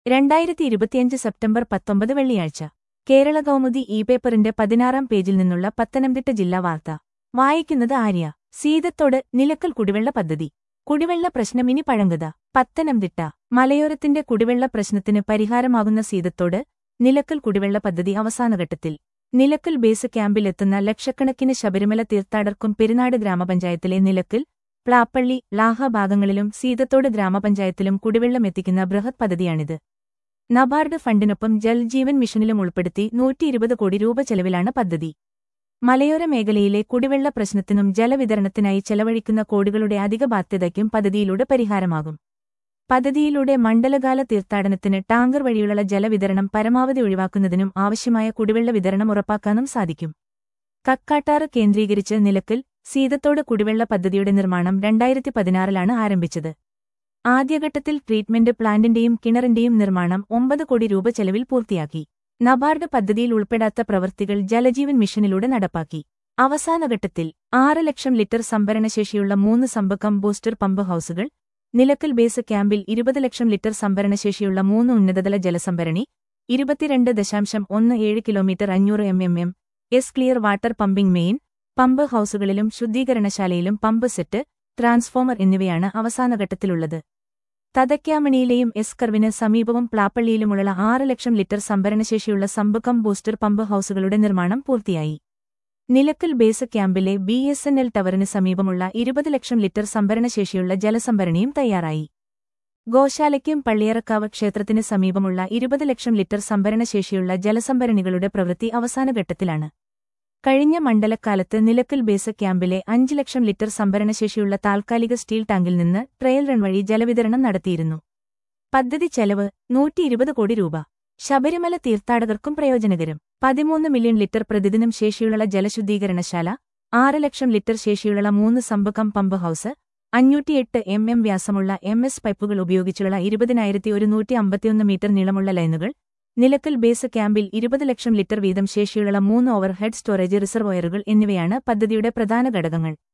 രണ്ടായിരത്തി ഇരുപത്തിയഞ്ച് സെപ്റ്റംബർ പത്തൊമ്പത് വെള്ളിയാഴ്ച കേരള കൗമുദി ഇ പേപ്പറിന്റെ പതിനാറാം പേജിൽ നിന്നുള്ള പത്തനംതിട്ട ജില്ലാ വാർത്ത വായിക്കുന്നത് ആര്യ സീതത്തോട് നിലക്കൽ കുടിവെള്ള പദ്ധതി കുടിവെള്ള പ്രശ്നം ഇനി പഴങ്കുത പത്തനംതിട്ട മലയോരത്തിന്റെ കുടിവെള്ള പ്രശ്നത്തിന് പരിഹാരമാകുന്ന സീതത്തോട് നിലക്കൽ കുടിവെള്ള പദ്ധതി അവസാനഘട്ടത്തിൽ നിലക്കൽ ബേസ് ക്യാമ്പിലെത്തുന്ന ലക്ഷക്കണക്കിന് ശബരിമല തീർത്ഥാടകർക്കും പെരുനാട് ഗ്രാമപഞ്ചായത്തിലെ നിലക്കൽ പ്ലാപ്പള്ളി ലാഹ ഭാഗങ്ങളിലും സീതത്തോട് ഗ്രാമപഞ്ചായത്തിലും കുടിവെള്ളം എത്തിക്കുന്ന ബൃഹത് പദ്ധതിയാണിത് നബാർഡ് ഫണ്ടിനൊപ്പം ജൽജീവൻ മിഷനിലും ഉൾപ്പെടുത്തി നൂറ്റിയിരുപത് കോടി രൂപ ചെലവിലാണ് പദ്ധതി മലയോര മേഖലയിലെ കുടിവെള്ള പ്രശ്നത്തിനും ജലവിതരണത്തിനായി ചെലവഴിക്കുന്ന കോടികളുടെ അധിക ബാധ്യതയ്ക്കും പദ്ധതിയിലൂടെ പരിഹാരമാകും പദ്ധതിയിലൂടെ മണ്ഡലകാല തീർത്ഥാടനത്തിന് ടാങ്കർ വഴിയുള്ള ജലവിതരണം പരമാവധി ഒഴിവാക്കുന്നതിനും ആവശ്യമായ കുടിവെള്ള വിതരണം ഉറപ്പാക്കാനും സാധിക്കും കക്കാട്ടാറ് കേന്ദ്രീകരിച്ച് നിലക്കൽ സീതത്തോട് കുടിവെള്ള പദ്ധതിയുടെ നിർമ്മാണം രണ്ടായിരത്തി പതിനാറിലാണ് ആരംഭിച്ചത് ആദ്യഘട്ടത്തിൽ ട്രീറ്റ്മെന്റ് പ്ലാന്റിന്റെയും കിണറിന്റെയും നിർമ്മാണം ഒമ്പത് കോടി രൂപ ചെലവിൽ പൂർത്തിയാക്കി നബാർഡ് പദ്ധതിയിൽ ഉൾപ്പെടാത്ത പ്രവൃത്തികൾ ജലജീവൻ മിഷനിലൂടെ നടപ്പാക്കി അവസാനഘട്ടത്തിൽ ആറ് ലക്ഷം ലിറ്റർ സംഭരണശേഷിയുള്ള മൂന്ന് സമ്പക്കം ബൂസ്റ്റർ പമ്പ് ഹൌസുകൾ നിലക്കൽ ബേസ് ക്യാമ്പിൽ ഇരുപത് ലക്ഷം ലിറ്റർ സംഭരണശേഷിയുള്ള മൂന്ന് ഉന്നതതല ജലസംഭരണി ഇരുപത്തിരണ്ട് ദശാംശം ഒന്ന് ഏഴ് കിലോമീറ്റർ അഞ്ഞൂറ് M M M S clear water pumping main pump ഹൌസുകളിലും ശുദ്ധീകരണശാലയിലും പമ്പ് സെറ്റ് ട്രാൻസ്ഫോമർ എന്നിവയാണ് അവസാനഘട്ടത്തിലുള്ളത് തതയ്ക്കാമണിയിലെയും എസ് കർവിന് സമീപവും പ്ലാപ്പള്ളിയിലുമുള്ള ആറ് ലക്ഷം ലിറ്റർ സംഭരണശേഷിയുള്ള സമ്പക്കം ബൂസ്റ്റർ പമ്പ് ഹൌസുകളുടെ നിർമ്മാണം പൂർത്തിയായി നിലക്കൽ ബേസ് ക്യാമ്പിലെ ബി എസ് എൻ എൽ ടവറിന് സമീപമുള്ള ഇരുപത് ലക്ഷം ലിറ്റർ സംഭരണശേഷിയുള്ള ജലസംഭരണിയും തയ്യാറായി ഗോശാലയ്ക്കും പള്ളിയറക്കാവ് ക്ഷേത്രത്തിന് സമീപമുള്ള ഇരുപത് ലക്ഷം ലിറ്റർ സംഭരണശേഷിയുള്ള ജലസംഭരണികളുടെ പ്രവൃത്തി അവസാനഘട്ടത്തിലാണ് കഴിഞ്ഞ മണ്ഡലക്കാലത്ത് നിലക്കൽ ബേസ് ക്യാമ്പിലെ അഞ്ച് ലക്ഷം ലിറ്റർ സംഭരണശേഷിയുള്ള താൽക്കാലിക സ്റ്റീൽ ടാങ്കിൽ നിന്ന് ട്രയൽ റൺ വഴി ജലവിതരണം നടത്തിയിരുന്നു പദ്ധതി ചെലവ് നൂറ്റിയിരുപത് കോടി രൂപ ശബരിമല തീർത്ഥാടകർക്കും പ്രയോജനകരം പതിമൂന്ന് മില്യൺ ലിറ്റർ പ്രതിദിനം ശേഷിയുള്ള ജലശുദ്ധീകരണശാല ആറ് ലക്ഷം ലിറ്റർ ശേഷിയുള്ള മൂന്ന് സമ്പക്കം പമ്പ് ഹൌസ് അഞ്ഞൂറ്റിയെട്ട് എം എം വ്യാസമുള്ള എം എസ് പൈപ്പുകൾ ഉപയോഗിച്ചുള്ള ഇരുപതിനായിരത്തി ഒരുന്നൂറ്റി അമ്പത്തിയൊന്ന് മീറ്റർ നീളമുള്ള ലൈനുകൾ നിലക്കൽ ബേസ് ക്യാമ്പിൽ ഇരുപത് ലക്ഷം ലിറ്റർ വീതം ശേഷിയുള്ള മൂന്ന് ഓവർഹെഡ് സ്റ്റോറേജ് റിസർവോയറുകൾ എന്നിവയാണ് പദ്ധതിയുടെ പ്രധാന ഘടകങ്ങൾ